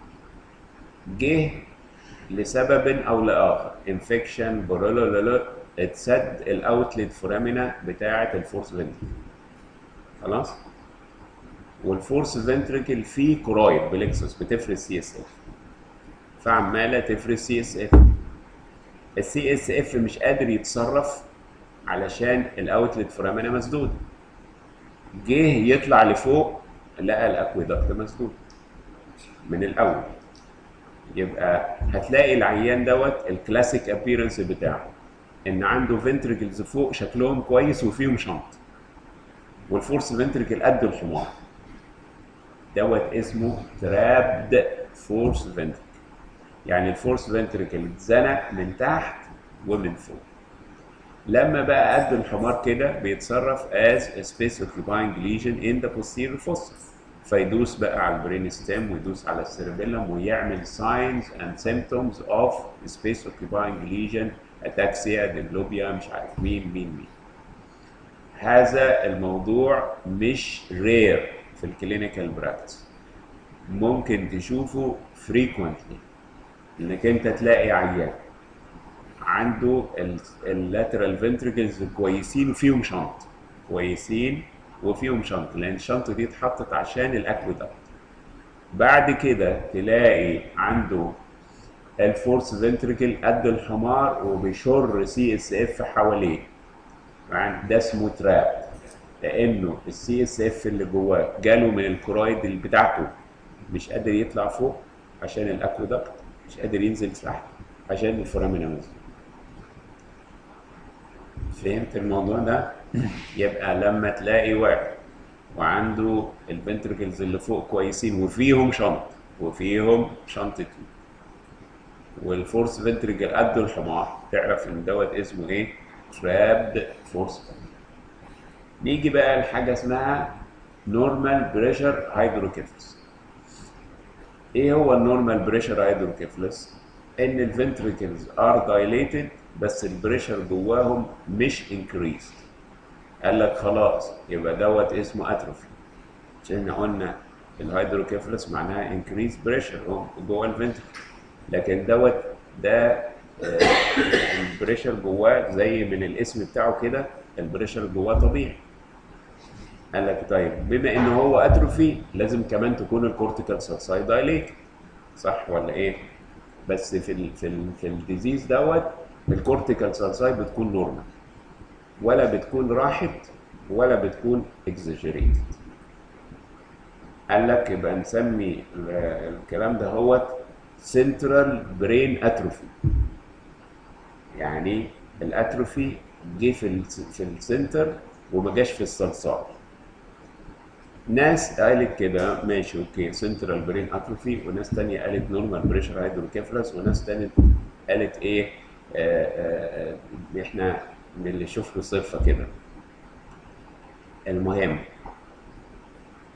جه لسبب او لاخر انفكشن برولولولو اتسد الاوتلت فورامينا بتاعه الفورس فنتركل خلاص والفورس فنتركل فيه كرويد بلكسس بتفرز سي اس اف فعماله تفرز سي اس اف السي اس اف مش قادر يتصرف علشان الاوتلت فورامينا مسدود جه يطلع لفوق لقى الاكويدكت مسدود من الاول يبقى هتلاقي العيان دوت الكلاسيك ابييرنس بتاعه ان عنده فنتركلز فوق شكلهم كويس وفيهم شنط والفورس فنتركل قد الحمار دوت اسمه ترابد فورس فنتركل يعني الفورس فنتركل اتزنق من تحت ومن فوق لما بقى قد الحمار كده بيتصرف as a space occupying lesion in the posterior fossa فيدوس بقى على البرين ستيم ويدوس على السيربيلم ويعمل signs and symptoms of space occupying lesion ataxia ديبلوبيا مش عارف مين مين مين هذا الموضوع مش رير في الكلينيكال براكتس ممكن تشوفه frequently انك انت تلاقي عيان عنده اللاترال فنتركلز كويسين وفيهم شنط كويسين وفيهم شنط لان الشنط دي اتحطت عشان الاكويدكت بعد كده تلاقي عنده الفورس فنتركل قد الحمار وبيشر سي اس اف حواليه يعني ده اسمه تراب لانه السي اس اف اللي جواه جاله من الكرويد اللي بتاعته مش قادر يطلع فوق عشان الاكويدكت مش قادر ينزل تحت عشان الفورامينا مسدود فهمت الموضوع ده يبقى لما تلاقي واحد وعنده الفنتركلز اللي فوق كويسين وفيهم شنط وفيهم شنطة والفورس فنتركل قد الحمار تعرف ان دوت اسمه ايه ترابد فورس نيجي بقى لحاجه اسمها نورمال بريشر هيدروكيفلس ايه هو النورمال بريشر هيدروكيفلس ان الفنتركلز ار دايليتد بس البريشر جواهم مش انكريست قال لك خلاص يبقى دوت اسمه اتروفي عشان احنا قلنا الهيدروكيفلس معناها انكريس بريشر جوه الفنتركل لكن دوت ده آه، البريشر جواه زي من الاسم بتاعه كده البريشر جواه طبيعي قال لك طيب بما ان هو اتروفي لازم كمان تكون الكورتيكال سلساي دايليت صح ولا ايه بس في ال في ال في الديزيز دوت الكورتيكال سلساي بتكون نورمال ولا بتكون راحت ولا بتكون اكزاجيريتد قال لك يبقى نسمي ال- الكلام ده هو سنترال برين اتروفي يعني الاتروفي جه في ال في السنتر وما جاش في الصلصال ناس قالت كده ماشي اوكي سنترال برين اتروفي وناس تانية قالت نورمال بريشر هيدروكيفلس وناس تانية قالت ايه آه آه آه احنا من اللي شفنا صفة كده المهم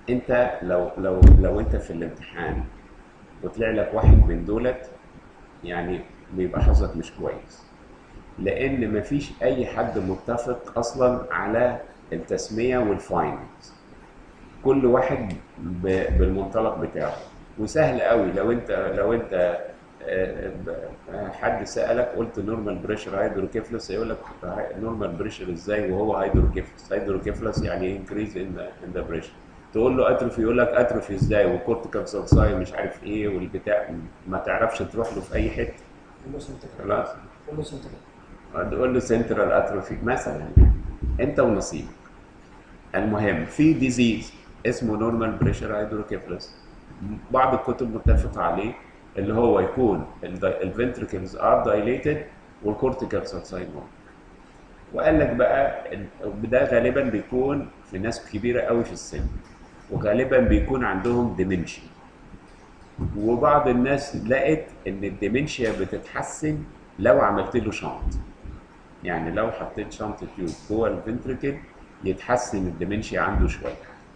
انت لو لو لو انت في الامتحان وطلع لك واحد من دولت يعني بيبقى حظك مش كويس لان مفيش اي حد متفق اصلا على التسميه والفاينلز كل واحد ب- بالمنطلق بتاعه وسهل قوي لو انت لو انت آه، ب- حد سالك قلت نورمال بريشر هيدروكيفلس هيقول لك نورمال بريشر ازاي وهو هيدروكيفلس هيدروكيفلس يعني انكريز ان ان ذا بريشر تقول له اتروفي يقول لك اتروفي ازاي وكورتيكال سلساي مش عارف ايه والبتاع ما تعرفش تروح له في اي حته كله سنترال خلاص كله سنترال تقول له سنترال اتروفي مثلا انت ونصيبك المهم في ديزيز اسمه نورمال بريشر هيدروكيفلس بعض الكتب متفقه عليه اللي هو يكون الفنتركلز ار دايليتد والكورتيكال سلساي نورمال وقال لك بقى ال- ده غالبا بيكون في ناس كبيره قوي في السن وغالبا بيكون عندهم ديمنشيا وبعض الناس لقت ان الديمنشيا بتتحسن لو عملت له شنط يعني لو حطيت شنط تيوب جوه الفنتركل يتحسن الديمنشيا عنده شويه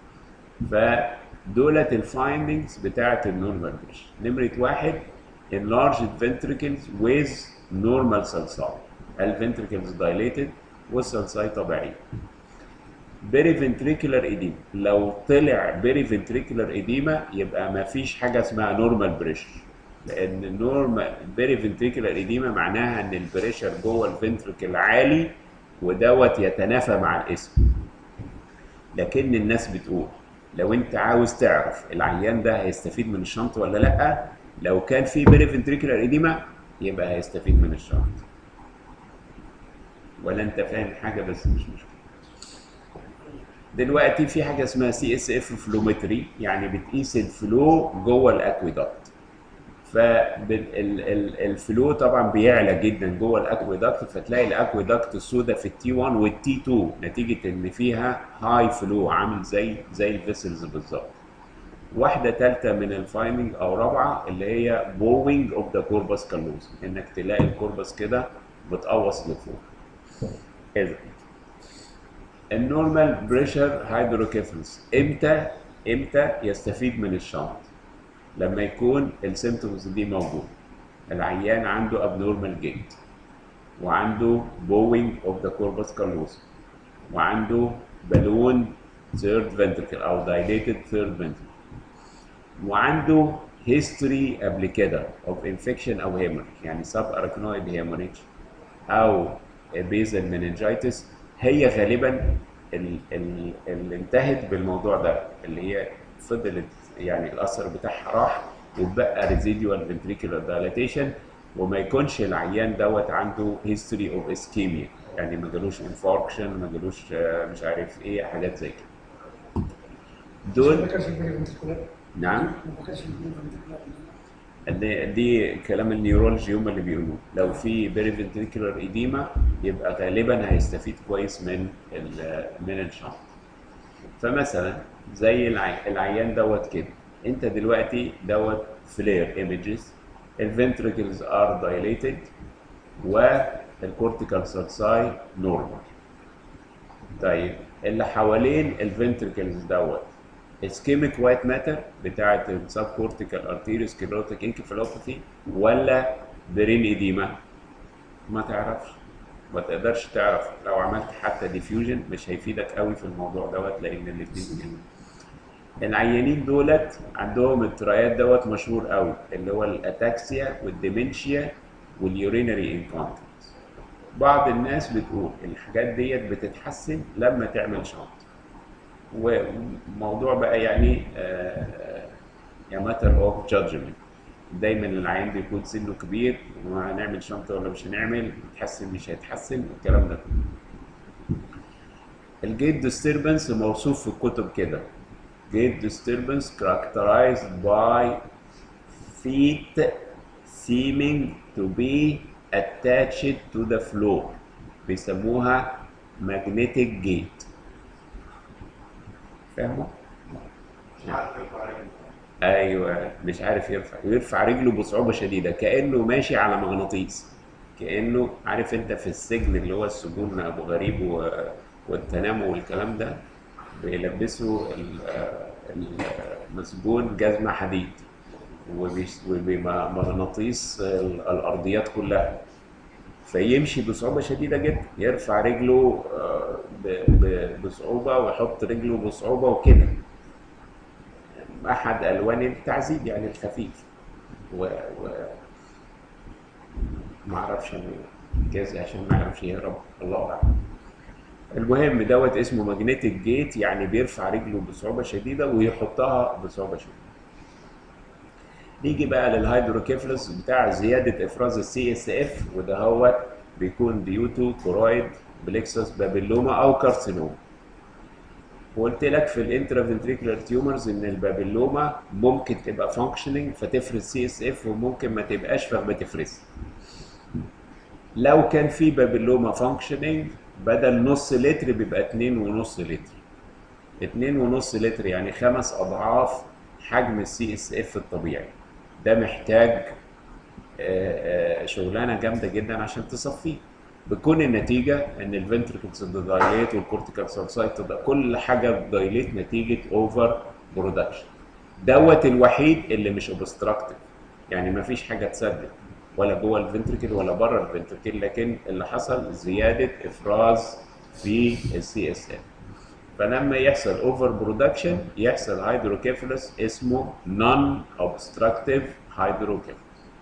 فدولت الفايندنجز بتاعت النورمال بريشر نمره واحد enlarged ventricles with normal sulci الفنتركلز dilated والسلساي طبيعيه بيريفنتريكولار ايديما لو طلع بيريفنتريكولار ايديما يبقى ما فيش حاجه اسمها نورمال بريشر لان النورمال بيريفنتريكولار ايديما معناها ان البريشر جوه الفنتركل عالي ودوت يتنافى مع الاسم لكن الناس بتقول لو انت عاوز تعرف العيان ده هيستفيد من الشنط ولا لا لو كان في بيريفنتريكولار ايديما يبقى هيستفيد من الشنط ولا انت فاهم حاجه بس مش مشكله دلوقتي في حاجه اسمها سي اس اف فلومتري يعني بتقيس الفلو جوه الاكويدكت فالفلو طبعا بيعلى جدا جوه الاكويدكت فتلاقي الاكويدكت السوداء في التي 1 والتي 2 نتيجه ان فيها هاي فلو عامل زي زي الفيسلز بالظبط واحده ثالثه من الفايندنج او رابعه اللي هي بوينج اوف ذا كوربس كالوز انك تلاقي الكوربس كده بتقوص لفوق اذا النورمال بريشر هيدروكيفلس امتى امتى يستفيد من الشنط لما يكون السيمتومز دي موجوده العيان عنده abnormal جيت وعنده بوينج اوف ذا كوربس كالوزم وعنده بالون ثيرد فنتركل او dilated ثيرد فنتركل وعنده هيستوري قبل كده اوف انفكشن او هيموريج يعني سب اركنويد هيموريج او بيزل مننجايتس هي غالبا ال- ال- اللي انتهت بالموضوع ده اللي هي فضلت يعني الاثر بتاعها راح وبقى ريزيديوال فنتريكولار دايلاتيشن وما يكونش العيان دوت عنده هيستوري اوف اسكيميا يعني ما جالوش انفاركشن ما جالوش آه، مش عارف ايه حاجات زي كده ما دول كانش البيريفنتريكولار نعم ما كانش البيريفنتريكولار دي, دي كلام النيورولوجي هم اللي بيقولوه لو في بيريفنتريكولار ايديما يبقى غالبا هيستفيد كويس من ال- من الشنط فمثلا زي العي... العيان دوت كده انت دلوقتي دوت فلير ايمجز الفنتريكلز ار دايليتد والكورتيكال سلساي نورمال طيب اللي حوالين الفنتريكلز دوت اسكيميك وايت ماتر بتاعه السب كورتيكال ارتيريو سكليروتيك انكفالوباثي ولا برين ايديما ما تعرفش ما تقدرش تعرف لو عملت حتى ديفيوجن مش هيفيدك قوي في الموضوع دوت لان الاثنين كده العيانين دولت عندهم الترايات دوت مشهور قوي اللي هو الاتاكسيا والديمنشيا واليورينري انكونتنس بعض الناس بتقول الحاجات ديت بتتحسن لما تعمل شنط وموضوع بقى يعني يا ماتر اوف جادجمنت دايما العيان بيكون سنه كبير وهنعمل شنطه ولا مش هنعمل يتحسن مش هيتحسن الكلام ده كله الجيت ديستربنس موصوف في الكتب كده gate disturbance characterized by feet seeming to be attached to the floor بيسموها magnetic gate فاهمه؟ ايوه مش عارف يرفع يرفع رجله بصعوبه شديده كانه ماشي على مغناطيس كانه عارف انت في السجن اللي هو السجون ابو غريب و... والتنام والكلام ده بيلبسوا ال- آه، مسجون جزمة حديد وبيس- وبمغناطيس ال- الأرضيات كلها فيمشي بصعوبة شديدة جدا يرفع رجله آه، ب- ب- بصعوبة ويحط رجله بصعوبة وكده أحد ألوان التعذيب يعني الخفيف و, و... ما أعرفش أنا جاز عشان ما أعرفش يهرب الله أعلم المهم دوت اسمه ماجنتيك جيت يعني بيرفع رجله بصعوبة شديدة ويحطها بصعوبة شديدة نيجي بقى للهيدروكيفلس بتاع زيادة إفراز السي اس اف وده هو بيكون ديو تو كورويد بليكسس بابيلوما أو كارسينوما وقلت لك في الانترافنتريكولار تيومرز ان البابيلوما ممكن تبقى فانكشننج فتفرز سي اس اف وممكن ما تبقاش فما تفرز لو كان في بابيلوما فانكشننج بدل نص لتر بيبقى اتنين ونص لتر اتنين ونص لتر يعني خمس اضعاف حجم السي اس اف الطبيعي ده محتاج آه، آه، شغلانه جامده جدا عشان تصفيه بتكون النتيجه ان الفنتركلز دايليت والكورتيكال سالسايت تبقى كل حاجه دايليت نتيجه اوفر برودكشن دوت الوحيد اللي مش اوبستراكتيف يعني ما فيش حاجه تسدد ولا جوه الفنتركل ولا بره الفنتركل لكن اللي حصل زياده افراز في السي اس اف فلما يحصل اوفر برودكشن يحصل هيدروكيفالس اسمه نون اوبستراكتيف هيدروكيفالس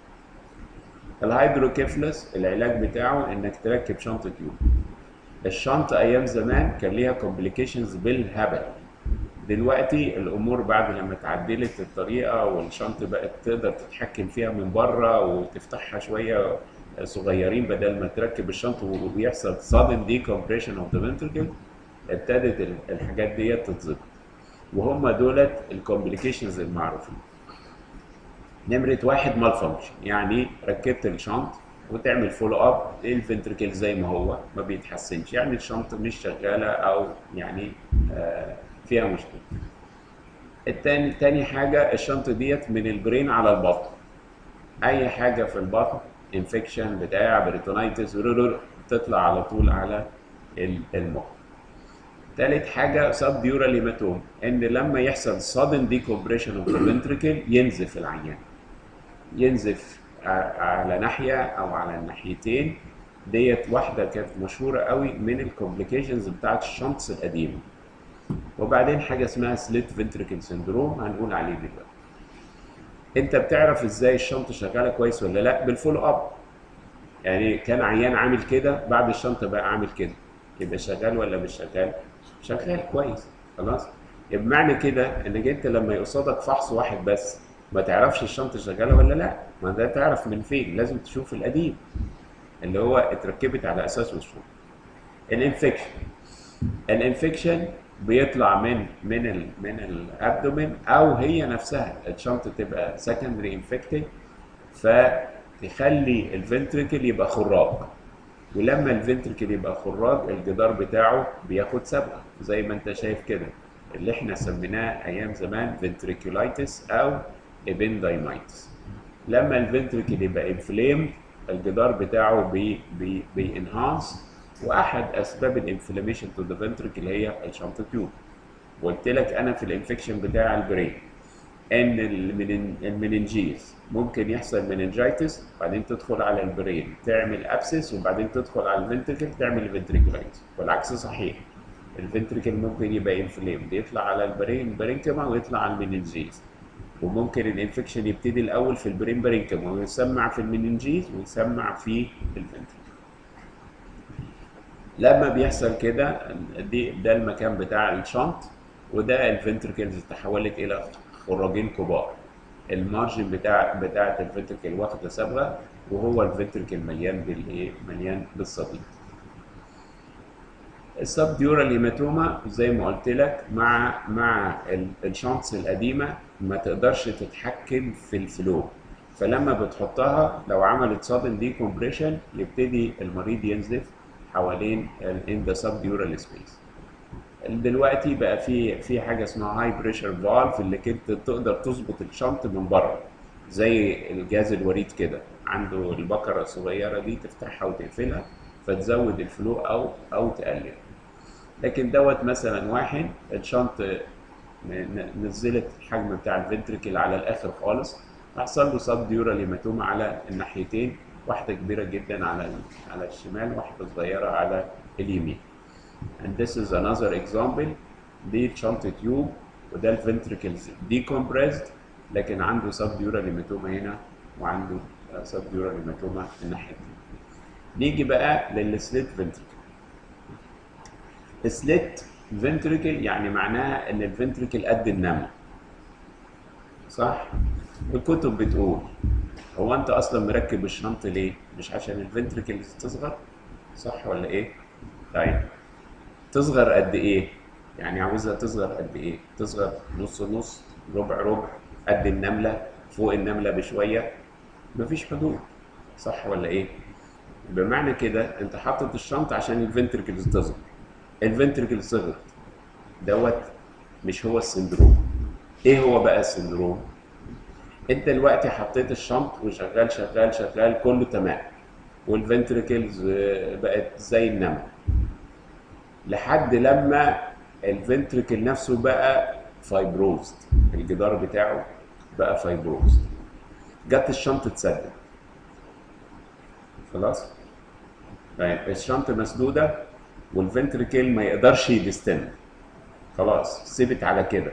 الهيدروكيفلس العلاج بتاعه انك تركب شنطه تيوب الشنطه ايام زمان كان ليها كومبليكيشنز بالهبل دلوقتي الامور بعد لما اتعدلت الطريقه والشنطه بقت تقدر تتحكم فيها من بره وتفتحها شويه صغيرين بدل ما تركب الشنطه ويحصل sudden decompression of the ventricle ابتدت ال- الحاجات ديت تتظبط وهم دولت الكومبليكيشنز المعروفين نمرة واحد مال فانكشن يعني ركبت الشنط وتعمل فولو اب الفنتركل زي ما هو ما بيتحسنش يعني الشنطة مش شغالة او يعني آه فيها مشكلة التاني تاني حاجة الشنطة ديت من البرين على البطن اي حاجة في البطن انفكشن بتاع بريتونايتس تطلع على طول على ال- المخ تالت حاجة سب ديورال هيماتوم ان لما يحصل sudden decompression of the ventricle ينزف العيان ينزف ع- على ناحية او على الناحيتين ديت واحدة كانت مشهورة قوي من الكومبليكيشنز بتاعت الشنطس القديمة وبعدين حاجة اسمها سليت فنتريكل سندروم هنقول عليه دلوقتي انت بتعرف ازاي الشنطة شغالة كويس ولا لا بالفولو اب يعني كان عيان عامل كده بعد الشنطة بقى عامل كده يبقى شغال ولا مش شغال شغال كويس خلاص يبقى معنى كده انك انت لما يقصدك فحص واحد بس ما تعرفش الشنطه شغاله ولا لا ما ده تعرف من فين لازم تشوف القديم اللي هو اتركبت على اساسه الشنطه الانفكشن الانفكشن بيطلع من من ال من الابدومين او هي نفسها الشنطه تبقى سكندري انفكتد فتخلي الفنتريكل يبقى خراج ولما الفنتركل يبقى خراج الجدار بتاعه بياخد صبغه زي ما انت شايف كده اللي احنا سميناه ايام زمان فنتريكولايتس او ابندايمايتس لما الفنتركل يبقى انفليم الجدار بتاعه بي بي بينهانس واحد اسباب الانفلاميشن تو ذا فنتركل هي الشنطه تيوب قلت لك انا في الانفكشن بتاع البرين ان المنن- المننجيز ممكن يحصل مننجايتس بعدين تدخل على البرين تعمل ابسس وبعدين تدخل على الفنتركل تعمل فنتريكولايتس والعكس صحيح الفنتركل ممكن يبقى انفليم يطلع على البرين برينكما ويطلع على المننجيز وممكن الانفكشن يبتدي الاول في البرين برينكما ويسمع في المننجيز ويسمع في الفنتركل لما بيحصل كده دي ده المكان بتاع الشنط وده الفنتركلز تحولت الى خراجين كبار المارجن بتاع بتاعه الفنتركل واخده صبغه وهو الفنتركل مليان بالايه مليان بالصديد السب ديورال هيماتوما زي ما قلت لك مع مع ال- الشانتس القديمه ما تقدرش تتحكم في الفلو فلما بتحطها لو عملت sudden decompression يبتدي المريض ينزف حوالين ان ذا سب ديورال سبيس دلوقتي بقى في في حاجه اسمها هاي بريشر فالف اللي كنت تقدر تظبط الشنط من بره زي الجهاز الوريد كده عنده البكره الصغيره دي تفتحها وتقفلها فتزود الفلو او او تقلل لكن دوت مثلا واحد الشنط ن- ن- نزلت الحجم بتاع الفنتركل على الاخر خالص حصل له سب ديورال هيماتوما على الناحيتين واحده كبيره جدا على ال- على الشمال واحده صغيره على اليمين and this is another example دي شنطة تيوب وده الفنتركلز decompressed لكن عنده سب ديورال هيماتوما هنا وعنده سب ديورال هيماتوما الناحية دي نيجي بقى للسليت فنتركل سليت فنتركل يعني معناها ان الفنتركل قد النمل صح الكتب بتقول هو انت اصلا مركب الشنط ليه مش عشان الفنتركل تصغر صح ولا ايه طيب تصغر قد ايه يعني عاوزها تصغر قد ايه تصغر نص نص ربع ربع قد النمله فوق النمله بشويه مفيش حدود صح ولا ايه بمعنى كده انت حاطط الشنطه عشان الفنتركلز تصغر الفنتركل صغرت دوت مش هو السندروم ايه هو بقى السندروم انت دلوقتي حطيت الشنط وشغال شغال شغال كله تمام والفنتركلز آه، بقت زي النمل لحد لما الفنتركل نفسه بقى فايبروزد الجدار بتاعه بقى فايبروزد جت الشنطه اتسدد خلاص طيب الشنطه مسدوده والفنتركل ما يقدرش يدستند خلاص سيبت على كده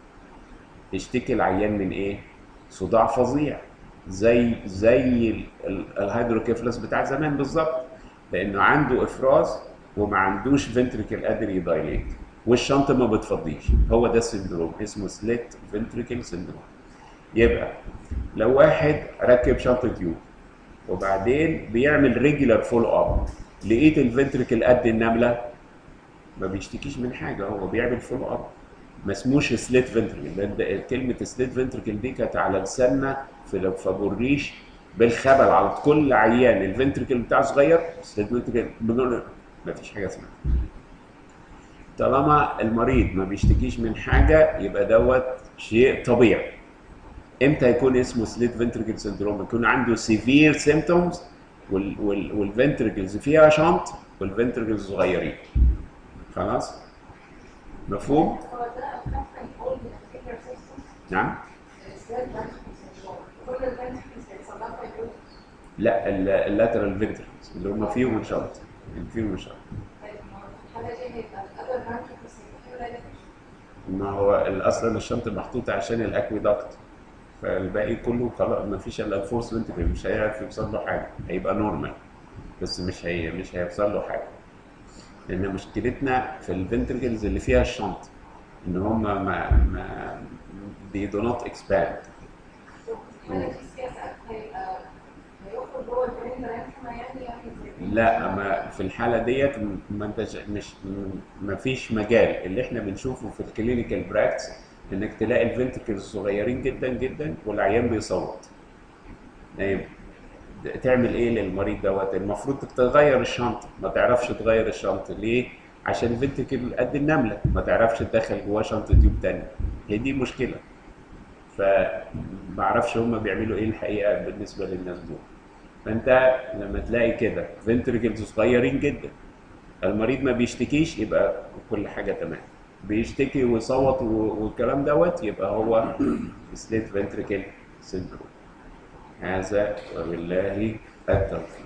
اشتكي العيان من ايه صداع فظيع زي زي ال- ال- الهيدروكيفلس بتاع زمان بالظبط لانه عنده افراز وما عندوش فنتركل قادر يدايليت والشنطه ما بتفضيش هو ده السندروم اسمه سليت فنتركل سندروم يبقى لو واحد ركب شنطه تيوب وبعدين بيعمل ريجولار فول اب لقيت الفنتركل قد النمله ما بيشتكيش من حاجه هو بيعمل فول اب ما اسموش سليت فنتركل لان ده- كلمه سليت فنتركل دي كانت على لساننا في فابوريش بالخبل على كل عيان الفنتركل بتاعه صغير سليت فنتركل بنقول ما فيش حاجه اسمها طالما المريض ما بيشتكيش من حاجه يبقى دوت شيء طبيعي امتى يكون اسمه سليت فنتركل سندروم يكون عنده سيفير سيمتومز والفنتركلز فيها شنط والفنتركلز صغيرين خلاص مفهوم هو ده أخف نقول بالفكرة سيستم نعم الإسلام فانتكلز كل الفانتكلز بيحصل لها فايبروز لا اللاترال فنتركلز اللي هم فيهم شنط اللي فيهم شنط طيب ما هو في الحالة دي هيبقى الأذر فانتكلز هيبقى فيه ولا ما هو اصلا الشنطه محطوطه عشان الاكويدكت فالباقي كله خلاص ما فيش الا الفورس فنتركل مش هيعرف يوصل له حاجه هيبقى نورمال بس مش هي مش هيوصل له حاجه لان مشكلتنا في الفنتركلز اللي فيها الشنط ان هم ما ما they do not expand في الحالة دي السياسة هيبقى هيخرج جوه البرين برانكما يعني يعني زي لا ما في الحاله ديت ما انتش مش ما فيش مجال اللي احنا بنشوفه في الكلينيكال براكتس انك تلاقي الفنتركلز صغيرين جدا جدا والعيان بيصوت طيب تعمل ايه للمريض دوت المفروض تغير الشنطه ما تعرفش تغير الشنطه ليه عشان الفنتركل قد النمله ما تعرفش تدخل جواه شنطه تيوب تانية هي دي مشكله فما اعرفش هم بيعملوا ايه الحقيقه بالنسبه للناس دول فانت لما تلاقي كده فنتركلز صغيرين جدا المريض ما بيشتكيش يبقى كل حاجه تمام بيشتكي ويصوت و- والكلام دوت يبقى هو سليت فنتركل سيندروم هذا وبالله التوفيق